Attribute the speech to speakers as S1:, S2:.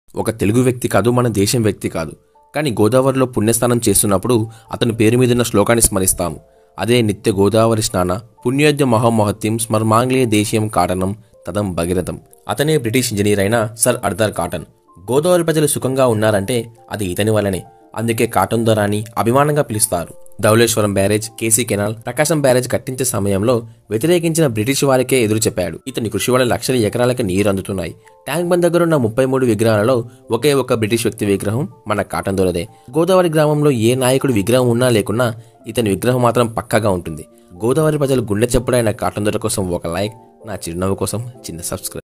S1: ఒక తెలుగు వ్యక్తి కాదు మన దేశం వ్యక్తి కాదు కానీ గోదావరిలో పుణ్యస్నానం చేస్తున్నప్పుడు అతని పేరు మీదున్న శ్లోకాన్ని స్మరిస్తాము అదే నిత్య గోదావరి స్నాన పుణ్యోద్య మహోమహత్యం స్మర్మాంగ్లీయ దేశీయం కాటనం తదం భగీరథం అతనే బ్రిటిష్ ఇంజనీర్ అయిన సర్ అర్దర్ కాటన్ గోదావరి ప్రజలు సుఖంగా ఉన్నారంటే అది ఇతని వల్లనే అందుకే కాటన్ దొర అని అభిమానంగా పిలుస్తారు Dhavaleswaram barrage KC canal Prakasam barrage కట్టించే సమయంలో వ్యతిరేకించిన బ్రిటిష్ వారికే ఎదురు చెప్పాడు ఇతని కృషి వల్ల లక్షల ఎకరాలకి నీరు అందుతున్నాయి ట్యాంక్ బండ్ దగ్గర ఉన్న ముప్పై మూడు విగ్రహాలలో ఒకే ఒక్క బ్రిటిష్ వ్యక్తి విగ్రహం మన కాటన్ దొరదే గోదావరి గ్రామంలో ఏ నాయకుడి విగ్రహం ఉన్నా లేకున్నా ఇతని విగ్రహం మాత్రం పక్కాగా ఉంటుంది గోదావరి ప్రజలు గుండె చెప్పుడైన కాటన్ దొర కోసం ఒక లైక్ నా చిరునవ్వు కోసం చిన్న సబ్స్క్రైబ్